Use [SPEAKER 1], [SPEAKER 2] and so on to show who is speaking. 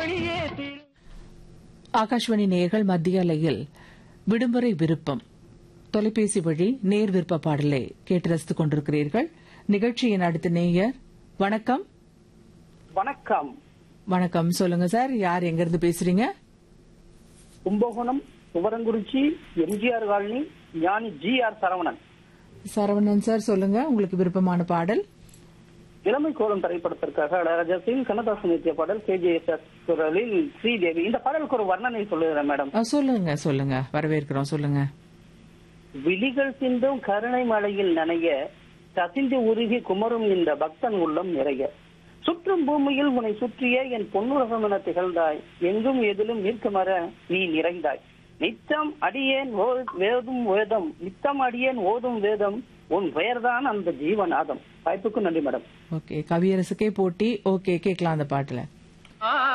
[SPEAKER 1] ஒளியேற்றிடும்
[SPEAKER 2] ஆகாஷ்வாணி நேயர்கள் மத்திய அலையில் விடுமுறை விருப்பம் தொலைபேசி வழி நேர் விருப்ப பாடலை கேட்டு ரசித்துக் கொண்டிருக்கிறீர்கள் நிகழ்ச்சியின் அடுத்த நேயர் வணக்கம்
[SPEAKER 3] வணக்கம்
[SPEAKER 2] வணக்கம் சொல்லுங்க சார் யார் எங்க இருந்து பேசுறீங்க
[SPEAKER 3] Kumbakonam Thuvarankurichi MGR colony Gnani G R Saravanan
[SPEAKER 2] Saravanan sir சொல்லுங்க உங்களுக்கு விருப்பமான பாடல்
[SPEAKER 3] இளமை கோலம் திரைப்படத்திற்காக இளையராஜா சிங் கண்ணதாசன் இயற்றிய பாடல் கேஜிஎஸ் குரலில் ஸ்ரீதேவி இந்த பாடலுக்கு ஒரு வர்ணனை சொல்லுகிறேன் மேடம்
[SPEAKER 2] அஹ், சொல்லுங்க சொல்லுங்க வரவேற்கிறோம் சொல்லுங்க
[SPEAKER 3] விழிகள் சிந்தும் கருணை மலையில் நனைய கசிந்து உருகி குமரும் இந்த பக்தன் உள்ளம் நிறைய சுற்றும் பூமியில் உன்னை சுற்றிய என் பொன்னுலகம் என திகழ்ந்தாய் எங்கும் எதிலும் நீர்க்கமர நீ நிறைந்தாய் நித்தம் அடியேன் ஓ- வேதும் வேதம் நித்தம் அடியேன் ஓதும் வேதம் உன் பெயர்தான் அந்த ஜீவநாதம் வாய்ப்புக்கு நன்றி மேடம்
[SPEAKER 2] ஓகே கவியரசுக்கே போட்டி ஓகே கேட்கலாம் அந்த பாட்டுல